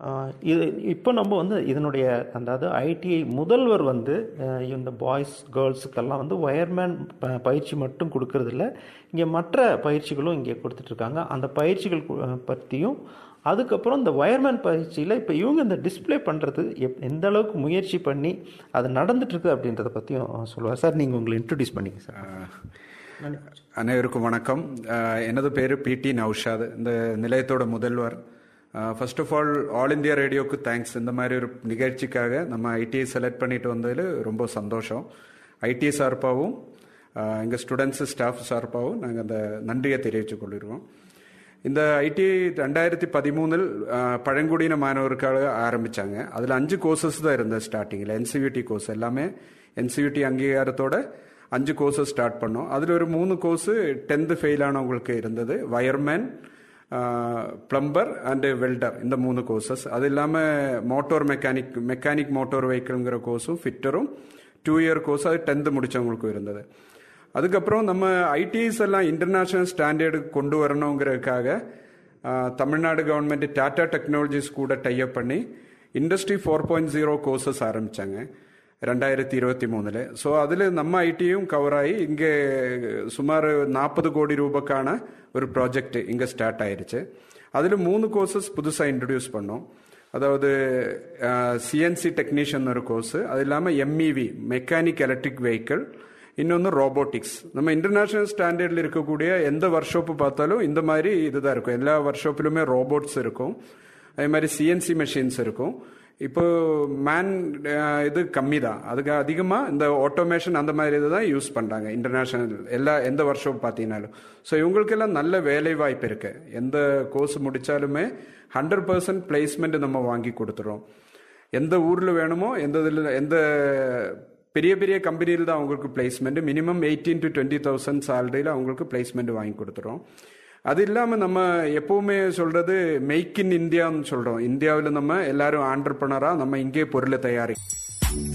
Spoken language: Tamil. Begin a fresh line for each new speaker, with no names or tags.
ஆஹ் இது இப்போ நம்ம வந்து இதனுடைய அதாவது ஐடிஐ முதல்வர் வந்து அஹ் இந்த பாய்ஸ் கேர்ள்ஸுக்கெல்லாம் வந்து ஒயர்மேன் ப- பயிற்சி மட்டும் கொடுக்கறதில்ல இங்கே மற்ற பயிற்சிகளும் இங்கே கொடுத்துட்ருக்காங்க அந்த பயிற்சிகள் கு- அஹ் பற்றியும் அதுக்கப்புறம் இந்த ஒயர்மேன் பயிற்சியில் இப்போ இவங்க இந்த டிஸ்ப்ளே பண்ணுறது எப் எந்த அளவுக்கு முயற்சி பண்ணி அது நடந்துட்டுருக்கு அப்படின்றத பற்றியும் சொல்லுவார் சார் நீங்கள் உங்களை இன்ட்ரடியூஸ் பண்ணிங்க சார்
அனைவருக்கும் வணக்கம் அஹ், எனது பேர் பிடி நௌஷாத் இந்த நிலையத்தோட முதல்வர் first of all all India ரேடியோக்கு தேங்க்ஸ் இந்த மாதிரி ஒரு நிகழ்ச்சிக்காக நம்ம ஐடிஐ செலக்ட் பண்ணிட்டு வந்ததில் ரொம்ப சந்தோஷம் ஐடி சார்பாகவும் எங்கள் ஸ்டூடெண்ட்ஸு ஸ்டாஃப் சார்பாகவும் நாங்கள் அந்த நன்றியை தெரிவித்துக் கொள்கிறோம் இந்த ஐடி ரெண்டாயிரத்தி பதிமூணில் பழங்குடியின மாணவருக்காக ஆரம்பிச்சாங்க அதில் அஞ்சு கோர்சஸ் தான் இருந்தது ஸ்டார்டிங்கில் என்சிவிடி கோர்ஸ் எல்லாமே என்சிவிடி அங்கீகாரத்தோட அஞ்சு கோர்சஸ் ஸ்டார்ட் பண்ணோம் அதில் ஒரு மூணு கோர்ஸு டென்த்து ஃபெயில் ஆனவங்களுக்கு இருந்தது வயர்மேன் பிளம்பர் அண்டு வெல்டர் இந்த மூணு கோர்சஸ் அது இல்லாமல் மோட்டார் மெக்கானிக் மெக்கானிக் மோட்டார் வெஹிக்கிள்ங்கிற கோர்ஸும் ஃபிட்டரும் டூ இயர் கோர்ஸ் அது டென்த்து முடிச்சவங்களுக்கும் இருந்தது அதுக்கப்புறம் நம்ம ஐடிஐஸ் எல்லாம் இன்டர்நேஷ்னல் ஸ்டாண்டர்டுக்கு கொண்டு வரணுங்கிறதுக்காக ah, Tamil Nadu government Tata technologies கூட டைப் பண்ணி industry four point zero courses ஆரம்பித்தாங்க ரெண்டாயிரத்தி இருபத்தி மூணில் ஸோ அதில் நம்ம ஐடியும் கவர் ஆகி இங்கே சுமார் நாற்பது கோடி ரூபாய்க்கான ஒரு ப்ராஜெக்ட் இங்கே ஸ்டார்ட் ஆயிருச்சு அதில் மூணு கோர்சஸ் புதுசாக இன்ட்ரடியூஸ் பண்ணோம் அதாவது சிஎன்சி டெக்னீஷியன் ஒரு கோர்ஸ் அது இல்லாமல் எம்இவி மெக்கானிக் எலக்ட்ரிக் வெஹிக்கிள் இன்னொன்று ரோபோட்டிக்ஸ் நம்ம இன்டர்நேஷனல் ஸ்டாண்டர்டில் இருக்கக்கூடிய எந்த ஒர்க் ஷாப்பு பார்த்தாலும் இந்த மாதிரி இதுதான் இருக்கும் எல்லா ஒர்க் ஷாப்பிலுமே ரோபோட்ஸ் இருக்கும் அதே மாதிரி சிஎன்சி மெஷின்ஸ் இருக்கும் இப்போ மேன் இது கம்மி தான் அதுக்கு அதிகமாக இந்த ஆட்டோமேஷன் அந்த மாதிரி இதுதான் யூஸ் பண்ணுறாங்க இன்டர்நேஷனல் எல்லா எந்த ஒர்க் ஷாப் பார்த்தீங்கன்னாலும் ஸோ இவங்களுக்கெல்லாம் நல்ல வேலை வாய்ப்பு இருக்கு எந்த கோர்ஸ் முடிச்சாலுமே ஹண்ட்ரட் பர்சன்ட் பிளேஸ்மெண்ட் நம்ம வாங்கி கொடுத்துறோம் எந்த ஊரில் வேணுமோ எந்த இதில் எந்த பெரிய பெரிய கம்பெனியில் தான் அவங்களுக்கு placement minimum eighteen to twenty thousand சேலரியில் அவங்களுக்கு பிளேஸ்மெண்ட் வாங்கி கொடுத்துறோம் அது இல்லாமல் நம்ம எப்பவுமே சொல்றது மேக் இன் இந்தியான்னு சொல்றோம் இந்தியாவில் நம்ம எல்லாரும் ஆண்டர்பனராக நம்ம இங்கே பொருளை தயாரி